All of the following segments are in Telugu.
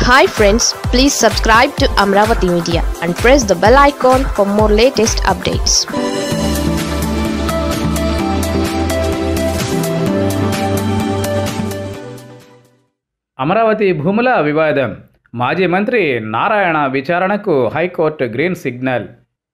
hi friends please subscribe to Amaravati media and press the bell icon for more latest updates Amaravati భూముల వివాదం మాజీ మంత్రి నారాయణ విచారణకు హైకోర్టు గ్రీన్ సిగ్నల్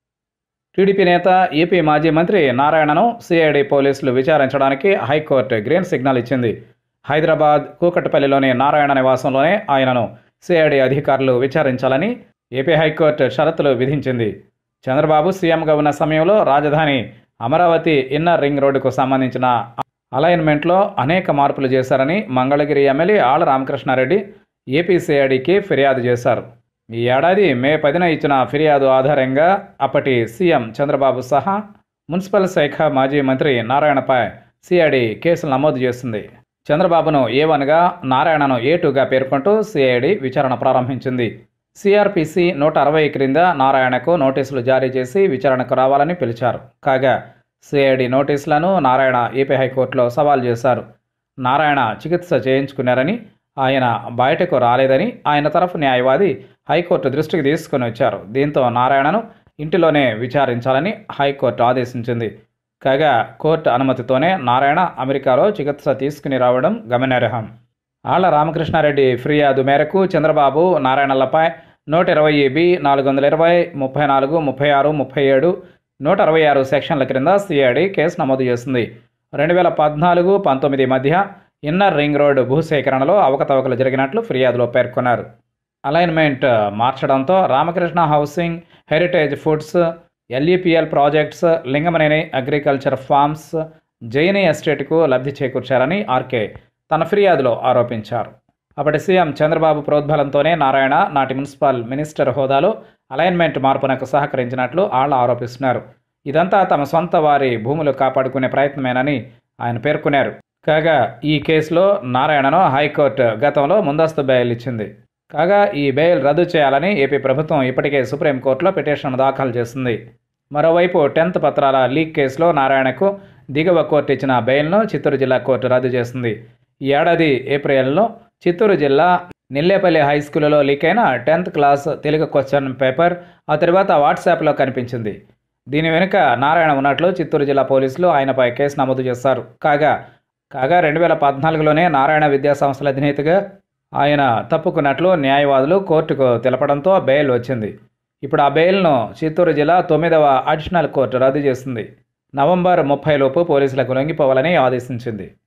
టీడీపీ నేత ఏపీ మాజీ మంత్రి నారాయణను సిఐడి పోలీసులు విచారించడానికి హైకోర్టు గ్రీన్ సిగ్నల్ ఇచ్చింది హైదరాబాద్ కూకట్పల్లిలోని నారాయణ నివాసంలోనే ఆయనను సిఐడి అధికారులు విచారించాలని ఏపీ హైకోర్టు షరతులు విధించింది చంద్రబాబు సీఎంగా ఉన్న సమయంలో రాజధాని అమరావతి ఇన్నర్ రింగ్ రోడ్డుకు సంబంధించిన అలైన్మెంట్లో అనేక మార్పులు చేశారని మంగళగిరి ఎమ్మెల్యే ఆళ్ల రామకృష్ణారెడ్డి ఏపీసీఐడికి ఫిర్యాదు చేశారు ఈ ఏడాది మే పదిన ఇచ్చిన ఫిర్యాదు ఆధారంగా అప్పటి సీఎం చంద్రబాబు సహా మున్సిపల్ శాఖ మాజీ మంత్రి నారాయణపై సిఐడి కేసులు నమోదు చేసింది చంద్రబాబును ఏ వన్గా నారాయణను ఏ టూగా పేర్కొంటూ సిఐడి విచారణ ప్రారంభించింది సిఆర్పిసి నూట అరవై క్రింద నారాయణకు నోటీసులు జారీ చేసి విచారణకు రావాలని పిలిచారు కాగా సిఐడి నోటీసులను నారాయణ ఏపీ హైకోర్టులో సవాల్ చేశారు నారాయణ చికిత్స చేయించుకున్నారని ఆయన బయటకు రాలేదని ఆయన తరఫు న్యాయవాది హైకోర్టు దృష్టికి తీసుకుని వచ్చారు దీంతో నారాయణను ఇంటిలోనే విచారించాలని హైకోర్టు ఆదేశించింది కాగా కోర్టు అనుమతితోనే నారాయణ అమెరికాలో చికిత్స తీసుకుని రావడం గమనార్హం ఆళ్ల రామకృష్ణారెడ్డి ఫిర్యాదు మేరకు చంద్రబాబు నారాయణలపై నూట ఇరవై బి నాలుగు వందల ఇరవై ముప్పై నాలుగు ముప్పై ఆరు ముప్పై ఏడు నూట అరవై ఆరు సెక్షన్ల క్రింద సిఐడి కేసు నమోదు చేసింది రెండు వేల పద్నాలుగు పంతొమ్మిది మధ్య ఇన్నర్ రింగ్ రోడ్ భూసేకరణలో అవకతవకలు జరిగినట్లు ఫిర్యాదులో పేర్కొన్నారు అలైన్మెంట్ మార్చడంతో Ramakrishna housing Heritage foods LEPL projects Lingamaneni agriculture farms Jaini ఎస్టేట్కు లబ్ధి చేకూర్చారని ఆర్కే తన ఫిర్యాదులో ఆరోపించారు అప్పటి సీఎం చంద్రబాబు ప్రోద్బలంతోనే నారాయణ నాటి మున్సిపల్ మినిస్టర్ హోదాలో అలైన్మెంట్ మార్పునకు సహకరించినట్లు ఆళ్ల ఆరోపిస్తున్నారు ఇదంతా తమ సొంత వారి భూములు కాపాడుకునే ప్రయత్నమేనని ఆయన పేర్కొన్నారు కాగా ఈ కేసులో నారాయణను హైకోర్టు గతంలో ముందస్తు బెయిల్ ఇచ్చింది కాగా ఈ బెయిల్ రద్దు చేయాలని ఏపీ ప్రభుత్వం ఇప్పటికే సుప్రీంకోర్టులో పిటిషన్ దాఖలు చేసింది మరోవైపు టెన్త్ పత్రాల లీక్ కేసులో నారాయణకు దిగువ కోర్టు ఇచ్చిన బెయిల్ను చిత్తూరు జిల్లా కోర్టు రద్దు చేసింది ఈ ఏడాది ఏప్రిల్లో చిత్తూరు జిల్లా నిల్లేపల్లి హై స్కూల్లో లీక్ అయిన tenth class Telugu question paper ఆ తర్వాత వాట్సాప్లో కనిపించింది దీని వెనుక నారాయణ ఉన్నట్లు చిత్తూరు జిల్లా పోలీసులు ఆయనపై కేసు నమోదు చేశారు కాగా కాగా రెండు వేల పద్నాలుగులోనే నారాయణ విద్యా సంస్థల అధినేతగా ఆయన తప్పుకున్నట్లు న్యాయవాదులు కోర్టుకు తెలపడంతో బెయిల్ వచ్చింది ఇప్పుడు ఆ బెయిల్ను చిత్తూరు జిల్లా తొమ్మిదవ అడిషనల్ కోర్టు రద్దు చేసింది నవంబర్ ముప్పై లోపు పోలీసులకు లొంగిపోవాలని ఆదేశించింది